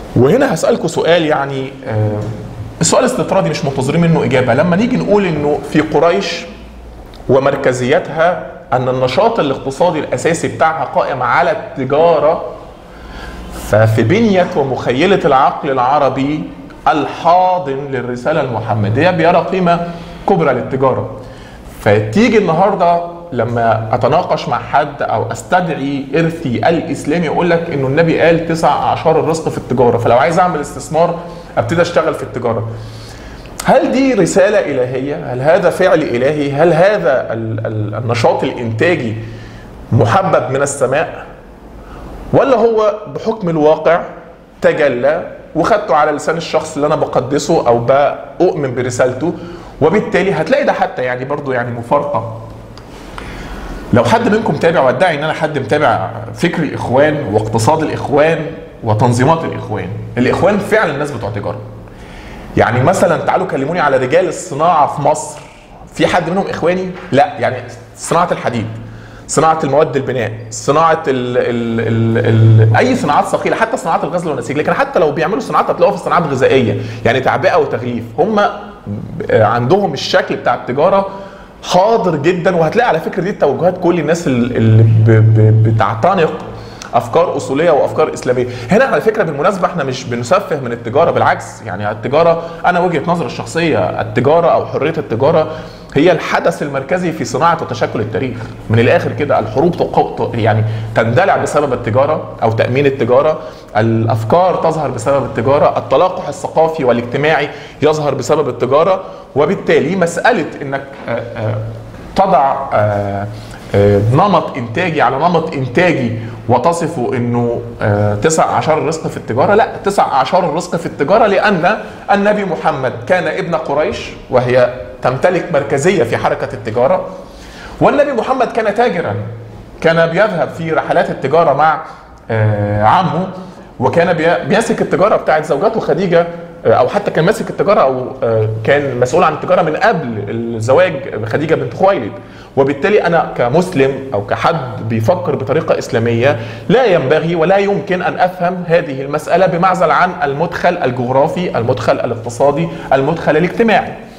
وهنا هسألكم سؤال يعني آه، السؤال استطرادي مش منتظرين منه إجابة لما نيجي نقول إنه في قريش ومركزيتها أن النشاط الاقتصادي الأساسي بتاعها قائم على التجارة ففي بنية ومخيلة العقل العربي الحاضن للرسالة المحمدية بيرى قيمة كبرى للتجارة فتيجي النهارده لما اتناقش مع حد او استدعي ارثي الاسلامي يقول لك انه النبي قال تسع اعشار الرزق في التجاره فلو عايز اعمل استثمار ابتدي اشتغل في التجاره هل دي رسالة إلهية؟ هل هذا فعل إلهي؟ هل هذا ال- ال- النشاط الإنتاجي محبب من السماء؟ ولا هو بحكم الواقع تجلى وخدته على لسان الشخص اللي انا بقدسه او بؤمن برسالته وبالتالي هتلاقي ده حتى يعني برضو يعني مفارقه لو حد منكم تابع وادعي ان انا حد متابع فكر الاخوان واقتصاد الاخوان وتنظيمات الاخوان الاخوان فعلا الناس بتوع تجاره يعني مثلا تعالوا كلموني على رجال الصناعه في مصر في حد منهم اخواني لا يعني صناعه الحديد صناعه المواد البناء صناعه ال ال ال ال اي صناعات ثقيله حتى صناعات الغزل والنسيج لكن حتى لو بيعملوا صناعات هتلاقوها في الصناعات الغذائيه يعني تعبئه وتغليف هم عندهم الشكل بتاع التجاره حاضر جدا وهتلاقي على فكره دي توجهات كل الناس ال- اللي ب- ب- بتعتنق افكار اصوليه وافكار اسلاميه هنا على فكره بالمناسبه احنا مش بنسفه من التجاره بالعكس يعني التجاره انا وجهه نظري الشخصيه التجاره او حريه التجاره هي الحدث المركزي في صناعه وتشكل التاريخ من الاخر كده الحروب تقو... يعني تندلع بسبب التجاره او تامين التجاره الافكار تظهر بسبب التجاره التلاقح الثقافي والاجتماعي يظهر بسبب التجاره وبالتالي مساله انك آه، آه، تضع آه، آه، نمط انتاجي على نمط انتاجي وتصفه انه آه، تسع اعشار الرزق في التجاره لا تسع اعشار الرزق في التجاره لان النبي محمد كان ابن قريش وهي تمتلك مركزيه في حركه التجاره والنبي محمد كان تاجرا كان بيذهب في رحلات التجاره مع آه، عمه وكان بي- بيمسك التجاره بتاعت زوجته خديجه آه، او حتى كان ماسك التجاره او آه، كان مسؤول عن التجاره من قبل الزواج بخديجه بنت خويلد وبالتالي انا كمسلم او كحد بيفكر بطريقه اسلاميه لا ينبغي ولا يمكن ان افهم هذه المساله بمعزل عن المدخل الجغرافي المدخل الاقتصادي المدخل الاجتماعي